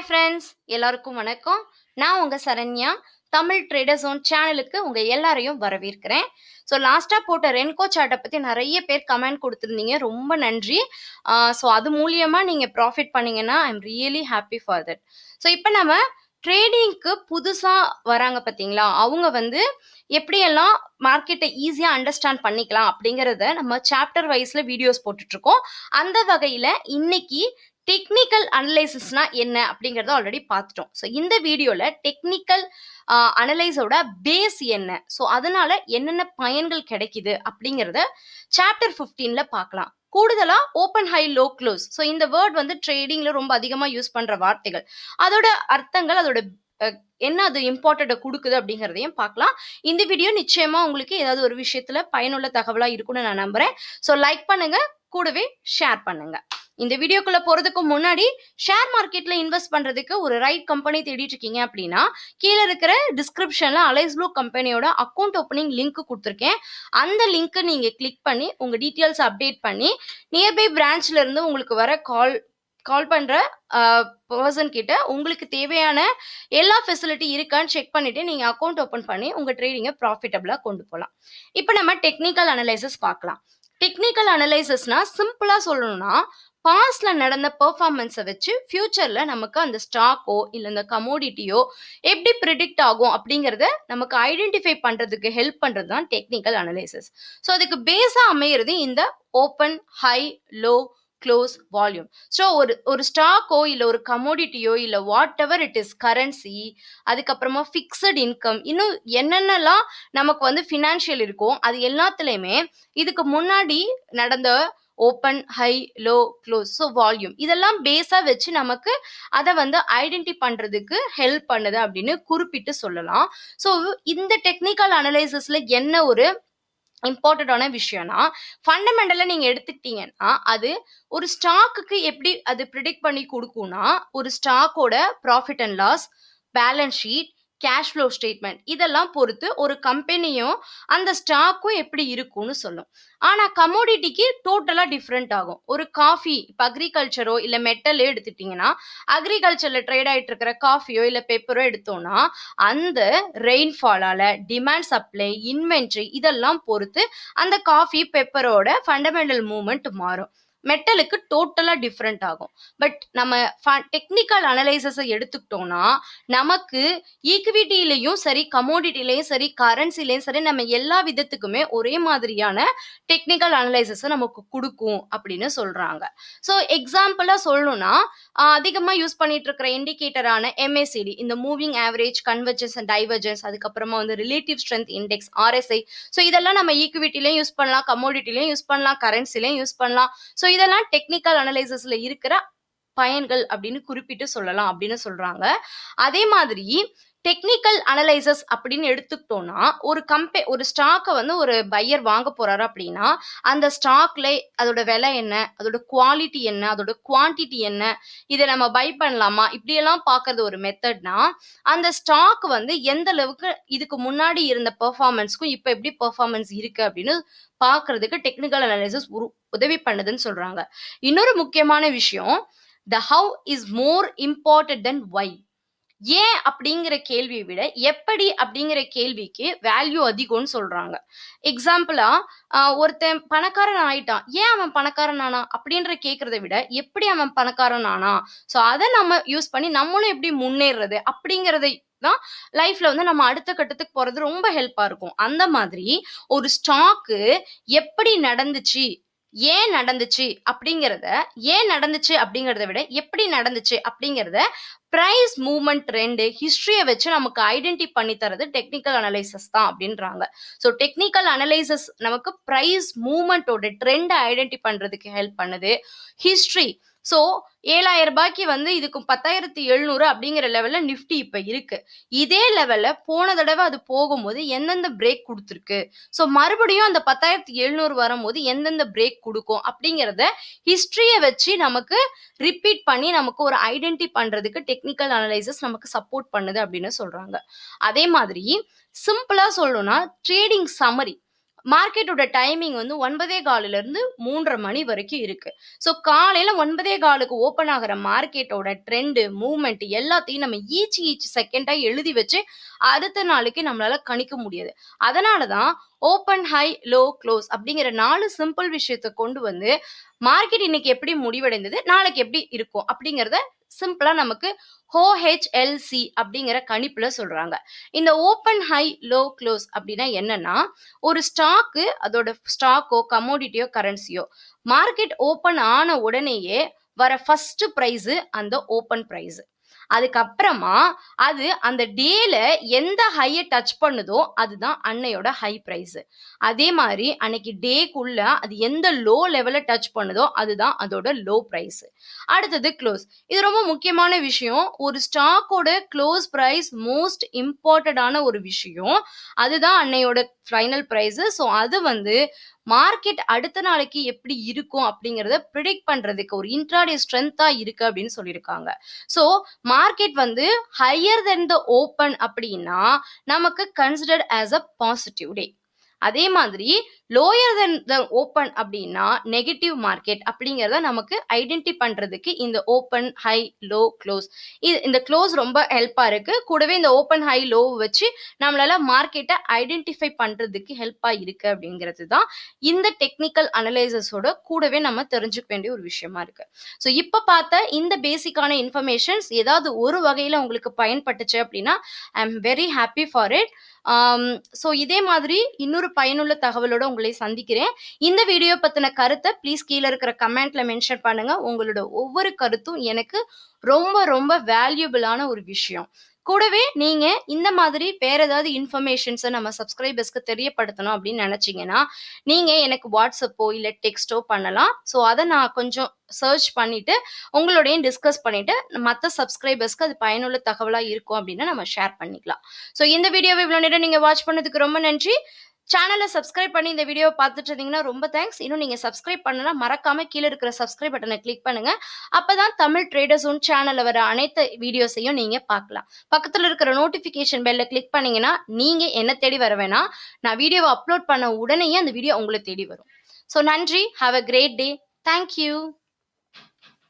hi friends எல்லாருக்கும் வணக்கம் நான் உங்கள் சரண்யா தமிழ் ட்ரேடர் ஜோன் சேனலுக்கு உங்கள் எல்லாரையும் வரவேற்கிறேன் ஸோ லாஸ்ட்டாக போட்ட ரென்கோ சார்ட்டை பற்றி நிறைய பேர் கமெண்ட் கொடுத்துருந்தீங்க ரொம்ப நன்றி ஸோ அது மூலியமாக நீங்கள் ப்ராஃபிட் பண்ணீங்கன்னா I am really happy for that so இப்போ நம்ம ட்ரேடிங்க்கு புதுசாக வராங்க பார்த்தீங்களா அவங்க வந்து எப்படியெல்லாம் மார்க்கெட்டை ஈஸியாக அண்டர்ஸ்டாண்ட் பண்ணிக்கலாம் அப்படிங்கிறத நம்ம சாப்டர் வைஸில் வீடியோஸ் போட்டுட்ருக்கோம் அந்த வகையில் இன்னைக்கு டெக்னிக்கல் அனலைசிஸ்னா என்ன அப்படிங்கிறத ஆல்ரெடி பார்த்துட்டோம் ஸோ இந்த வீடியோவில் டெக்னிக்கல் அனலைஸோட பேஸ் என்ன ஸோ அதனால என்னென்ன பயன்கள் கிடைக்குது அப்படிங்கிறத சாப்டர் ஃபிஃப்டீனில் பார்க்கலாம் கூடுதலா open high low close so இந்த வேர்ட் வந்து ட்ரேடிங்ல ரொம்ப அதிகமாக யூஸ் பண்ற வார்த்தைகள் அதோட அர்த்தங்கள் அதோட அஹ், என்ன அது இம்பார்ட்டண்ட்டை கொடுக்குது அப்படிங்கிறதையும் பார்க்கலாம் இந்த வீடியோ நிச்சயமா உங்களுக்கு ஏதாவது ஒரு விஷயத்துல பயனுள்ள தகவலா இருக்கும்னு நான் நம்புறேன் ஸோ லைக் பண்ணுங்க கூடவே ஷேர் பண்ணுங்க இந்த வீடியோக்குள்ள போறதுக்கு முன்னாடி ஷேர் மார்க்கெட்ல இன்வெஸ்ட் பண்றதுக்கு ஒரு ரைட் கம்பெனி தேடிட்டு இருக்கீங்க அப்படின்னா கீழே இருக்கிற டிஸ்கிரிப்ஷன்ல அலைஸ் ப்ளூ கம்பெனியோட அக்கௌண்ட் ஓப்பனிங் லிங்க் கொடுத்துருக்கேன் அந்த லிங்க்கை நீங்க கிளிக் பண்ணி உங்க டீட்டெயில்ஸ் அப்டேட் பண்ணி நியர்பை பிரான்ச்ல இருந்து உங்களுக்கு வர கால் கால் பண்ற பர்சன் கிட்ட உங்களுக்கு தேவையான எல்லா ஃபெசிலிட்டி இருக்கான்னு செக் பண்ணிட்டு நீங்க அக்கௌண்ட் ஓப்பன் பண்ணி உங்க ட்ரேடிங்கை ப்ராஃபிட்டபிளா கொண்டு போகலாம் இப்போ நம்ம டெக்னிக்கல் அனலைசஸ் பார்க்கலாம் டெக்னிக்கல் அனலைசஸ்னா சிம்பிளா சொல்லணும்னா பாஸ்ட்ல நடந்த பெர்ஃபார்மன்ஸை வச்சு ஃபியூச்சர்ல நமக்கு அந்த ஸ்டாக்கோ இல்லை இந்த கமோடிட்டியோ எப்படி ப்ரிடிக்ட் ஆகும் அப்படிங்கிறத நமக்கு ஐடென்டிஃபை பண்றதுக்கு ஹெல்ப் பண்றது தான் டெக்னிக்கல் அனலைசிஸ் ஸோ அதுக்கு பேஸா அமையிறது இந்த open high low close volume so ஒரு ஒரு ஸ்டாக்கோ இல்லை ஒரு கமோடிட்டியோ இல்லை whatever it is currency அதுக்கப்புறமா ஃபிக்ஸட் இன்கம் இன்னும் என்னென்னலாம் நமக்கு வந்து ஃபினான்ஷியல் இருக்கோ அது எல்லாத்துலேயுமே இதுக்கு முன்னாடி நடந்த open high low close so volume இதெல்லாம் பேஸாக வச்சு நமக்கு அதை வந்து ஐடென்டி பண்ணுறதுக்கு ஹெல்ப் பண்ணுது அப்படின்னு குறிப்பிட்டு சொல்லலாம் ஸோ இந்த டெக்னிக்கல் அனலைசிஸில் என்ன ஒரு இம்பார்ட்டண்டான விஷயம்னா ஃபண்டமெண்டலாக நீங்கள் எடுத்துக்கிட்டீங்கன்னா அது ஒரு ஸ்டாக்குக்கு எப்படி அது ப்ரிடிக்ட் பண்ணி கொடுக்கும்னா ஒரு ஸ்டாக்கோட profit and loss balance sheet cash flow statement இதெல்லாம் பொறுத்து ஒரு கம்பெனியும் அந்த ஸ்டாக்கும் எப்படி இருக்கும்னு சொல்லும் ஆனால் கமோடிட்டிக்கு டோட்டலாக டிஃப்ரெண்ட் ஆகும் ஒரு காஃபி இப்போ அக்ரிகல்ச்சரோ இல்லை மெட்டலோ எடுத்துட்டிங்கன்னா அக்ரிகல்ச்சரில் ட்ரேட் ஆகிட்டு இருக்கிற காஃபியோ இல்லை பெப்பரோ எடுத்தோம்னா அந்த ரெயின்ஃபாலால் டிமாண்ட் சப்ளை இன்வென்ட்ரி இதெல்லாம் பொறுத்து அந்த காஃபி பெப்பரோட ஃபண்டமெண்டல் மூவ்மெண்ட் மாறும் மெட்டலுக்கு டோட்டலாக டிஃப்ரெண்ட் ஆகும் பட் நம்ம டெக்னிக்கல் அனலைசஸை எடுத்துக்கிட்டோம்னா நமக்கு ஈக்விட்டிலையும் சரி கமோடிட்டிலையும் சரி கரன்சிலையும் சரி நம்ம எல்லா விதத்துக்குமே ஒரே மாதிரியான டெக்னிக்கல் அனலைசஸை நமக்கு கொடுக்கும் அப்படின்னு சொல்றாங்க ஸோ எக்ஸாம்பிளாக சொல்லணும்னா அதிகமாக யூஸ் பண்ணிட்டு இருக்கிற இண்டிகேட்டரான எம்ஏசிடி இந்த moving average convergence and divergence அதுக்கப்புறமா வந்து relative strength index RSI so இதெல்லாம் நம்ம ஈக்விட்டிலையும் யூஸ் பண்ணலாம் கமோடிட்டிலையும் யூஸ் பண்ணலாம் கரன்சிலையும் யூஸ் பண்ணலாம் ஸோ இதெல்லாம் டெக்னிக்கல் அனலைசஸ்ல இருக்கிற பயன்கள் அப்படின்னு குறிப்பிட்டு சொல்லலாம் அப்படின்னு சொல்றாங்க அதே மாதிரி டெக்னிக்கல் அனலைசஸ் அப்படின்னு எடுத்துக்கிட்டோம்னா ஒரு கம்பெ ஒரு ஸ்டாக்கை வந்து ஒரு பையர் வாங்க போறாரு அப்படின்னா அந்த ஸ்டாக்ல அதோட விலை என்ன அதோட குவாலிட்டி என்ன அதோட குவான்டிட்டி என்ன இதை நம்ம பை பண்ணலாமா இப்படியெல்லாம் பார்க்கறது ஒரு மெத்தட்னா அந்த ஸ்டாக் வந்து எந்த அளவுக்கு இதுக்கு முன்னாடி இருந்த பெர்ஃபார்மன்ஸ்க்கும் இப்போ எப்படி பெர்ஃபார்மன்ஸ் இருக்கு அப்படின்னு பார்க்கறதுக்கு டெக்னிக்கல் அனலைசிஸ் உதவி பண்ணுதுன்னு சொல்றாங்க இன்னொரு முக்கியமான விஷயம் the how is more important than why ஏன் அப்படிங்கிற கேள்வியை விட எப்படி அப்படிங்கிற கேள்விக்கு வேல்யூ அதிகம்னு சொல்றாங்க எக்ஸாம்பிளா ஒருத்தன் பணக்காரன் ஆயிட்டான் ஏன் அவன் பணக்காரன் ஆனா அப்படின்ற கேட்கறத விட எப்படி அவன் பணக்காரன் ஆனா ஸோ அதை நம்ம யூஸ் பண்ணி நம்மளும் எப்படி முன்னேறது அப்படிங்கிறதை தான் லைஃப்ல வந்து நம்ம அடுத்த கட்டத்துக்கு போறது ரொம்ப ஹெல்ப்பா இருக்கும் அந்த மாதிரி ஒரு ஸ்டாக்கு எப்படி நடந்துச்சு ஏன் நடந்துச்சு அப்படிங்கிறத ஏன் நடந்துச்சு அப்படிங்கிறத விட எப்படி நடந்துச்சு அப்படிங்கிறத ப்ரைஸ் மூவ்மெண்ட் ட்ரெண்டு ஹிஸ்ட்ரியை வச்சு நமக்கு ஐடென்டி பண்ணி தரது டெக்னிக்கல் அனலைசஸ் தான் அப்படின்றாங்க ஸோ டெக்னிக்கல் அனலைசஸ் நமக்கு ப்ரைஸ் மூவ்மெண்ட்டோட ட்ரெண்டை ஐடென்டி பண்ணுறதுக்கு ஹெல்ப் பண்ணுது ஹிஸ்ட்ரி ஸோ ஏழாயிரம் ரூபாய்க்கு வந்து இதுக்கு பத்தாயிரத்தி எழுநூறு அப்படிங்கிற லெவலில் நிஃப்டி இப்போ இருக்கு இதே லெவலில் போன தடவை அது போகும்போது எந்தெந்த பிரேக் கொடுத்துருக்கு ஸோ மறுபடியும் அந்த பத்தாயிரத்தி எழுநூறு வரும்போது எந்தெந்த பிரேக் கொடுக்கும் அப்படிங்கிறத ஹிஸ்ட்ரியை வச்சு நமக்கு ரிப்பீட் பண்ணி நமக்கு ஒரு ஐடென்டி பண்ணுறதுக்கு டெக்னிக்கல் அனலைசஸ் நமக்கு சப்போர்ட் பண்ணுது அப்படின்னு சொல்கிறாங்க அதே மாதிரி சிம்பிளாக சொல்லணும்னா ட்ரேடிங் சம்மரி மார்க்கெட்டோட டைமிங் வந்து ஒன்பதே காலில இருந்து மூன்றரை மணி வரைக்கும் இருக்கு ஸோ காலையில ஒன்பதே காலுக்கு ஓப்பன் ஆகிற மார்க்கெட்டோட ட்ரெண்டு மூவ்மெண்ட் எல்லாத்தையும் நம்ம ஈச் ஈச் செகண்டா எழுதி வச்சு அடுத்த நாளைக்கு நம்மளால கணிக்க முடியாது அதனால தான் ஓப்பன் ஹை லோ க்ளோஸ் அப்படிங்கிற நாலு சிம்பிள் விஷயத்தை கொண்டு வந்து மார்க்கெட் இன்னைக்கு எப்படி முடிவடைந்தது நாளைக்கு எப்படி இருக்கும் அப்படிங்கிறத சிம்பிளா நமக்கு ஹோஹெச்எல்சி அப்படிங்கிற கணிப்புல சொல்றாங்க இந்த ஓப்பன் ஹை லோ க்ளோஸ் அப்படின்னா என்னன்னா ஒரு ஸ்டாக்கு அதோட ஸ்டாக்கோ கமோடிட்டியோ கரன்சியோ மார்க்கெட் ஓப்பன் ஆன உடனேயே வர ஃபர்ஸ்ட் ப்ரைஸ் அந்த ஓப்பன் ப்ரைஸ் அதுக்கப்புறமா அது அந்த டேல எந்த ஹையை டச் பண்ணுதோ அதுதான் அன்னையோட ஹை ப்ரைஸ் அதே மாதிரி அன்னைக்கு டேக்குள்ள அது எந்த லோ லெவல டச் பண்ணுதோ அதுதான் அதோட லோ ப்ரைஸ் அடுத்தது க்ளோஸ் இது ரொம்ப முக்கியமான விஷயம் ஒரு ஸ்டாக்கோட க்ளோஸ் ப்ரைஸ் மோஸ்ட் இம்பார்ட்டடான ஒரு விஷயம் அதுதான் அன்னையோட ஃபைனல் ப்ரைஸ் ஸோ அது வந்து மார்க்கெட் அடுத்த நாளைக்கு எப்படி இருக்கும் அப்படிங்கிறத ப்ரிடிக்ட் பண்றதுக்கு ஒரு இன்ட்ராடே ஸ்ட்ரென்த்தா இருக்கு அப்படின்னு சொல்லியிருக்காங்க ஸோ மார்க்கெட் வந்து ஹையர் தென் த ஓப்பன் அப்படின்னா நமக்கு considered as a positive day அதே மாதிரி லோயர் தென் த ஓப்பன் அப்படின்னா நெகட்டிவ் மார்க்கெட் அப்படிங்கிறத நமக்கு ஐடென்டி பண்றதுக்கு இந்த ஓப்பன் ஹை லோ க்ளோஸ் இது இந்த க்ளோஸ் ரொம்ப ஹெல்ப்பா இருக்கு கூடவே இந்த ஓப்பன் ஹை லோ வச்சு நம்மளால மார்க்கெட்டை ஐடென்டிஃபை பண்றதுக்கு ஹெல்ப்பா இருக்கு அப்படிங்கிறது தான் இந்த டெக்னிக்கல் அனலைசஸோட கூடவே நம்ம தெரிஞ்சுக்க வேண்டிய ஒரு விஷயமா இருக்கு ஸோ இப்போ பார்த்த இந்த பேசிக்கான இன்ஃபர்மேஷன்ஸ் ஏதாவது ஒரு வகையில் உங்களுக்கு பயன்பட்டுச்சு அப்படின்னா I am very happy for it so இதே மாதிரி இன்னொரு பயனுள்ள தகவலோட உங்களை சந்திக்கிறேன் இந்த வீடியோ பற்றின கருத்தை ப்ளீஸ் கீழே இருக்கிற கமெண்ட்ல மென்ஷன் பண்ணுங்க உங்களோட ஒவ்வொரு கருத்தும் எனக்கு ரொம்ப ரொம்ப வேல்யூபிளான ஒரு விஷயம் கூடவே நீங்க இந்த மாதிரி வேற ஏதாவது இன்ஃபர்மேஷன்ஸை நம்ம சப்ஸ்கிரைபர்ஸ்க்கு தெரியப்படுத்தணும் அப்படின்னு நினைச்சீங்கன்னா நீங்க எனக்கு வாட்ஸ்அப்போ இல்லை டெக்ஸ்டோ பண்ணலாம் ஸோ அதை நான் கொஞ்சம் சர்ச் பண்ணிட்டு உங்களோடையும் டிஸ்கஸ் பண்ணிட்டு மற்ற சப்ஸ்கிரைபர்ஸ்க்கு அது பயனுள்ள தகவலாக இருக்கும் அப்படின்னு நம்ம ஷேர் பண்ணிக்கலாம் ஸோ இந்த வீடியோவை இவ்வளோ நேரம் நீங்கள் வாட்ச் பண்ணதுக்கு ரொம்ப நன்றி சேனலை சப்ஸ்கிரைப் பண்ணி இந்த வீடியோவை பார்த்துட்டு இருந்தீங்கன்னா ரொம்ப தேங்க்ஸ் இன்னும் நீங்கள் சப்ஸ்கிரைப் பண்ணலாம் மறக்காம கீழே இருக்கிற சப்ஸ்கிரைப் பட்டனை கிளிக் பண்ணுங்க அப்பதான் தமிழ் ட்ரேடர்ஸ் ஒன் சேனலில் வர அனைத்து வீடியோஸையும் நீங்கள் பார்க்கலாம் பக்கத்தில் இருக்கிற நோட்டிஃபிகேஷன் பெல்ல கிளிக் பண்ணீங்கன்னா நீங்கள் என்ன தேடி வர வேணாம் நான் வீடியோவை அப்லோட் பண்ண உடனேயே அந்த வீடியோ உங்களை தேடி வரும் ஸோ நன்றி have a great day thank you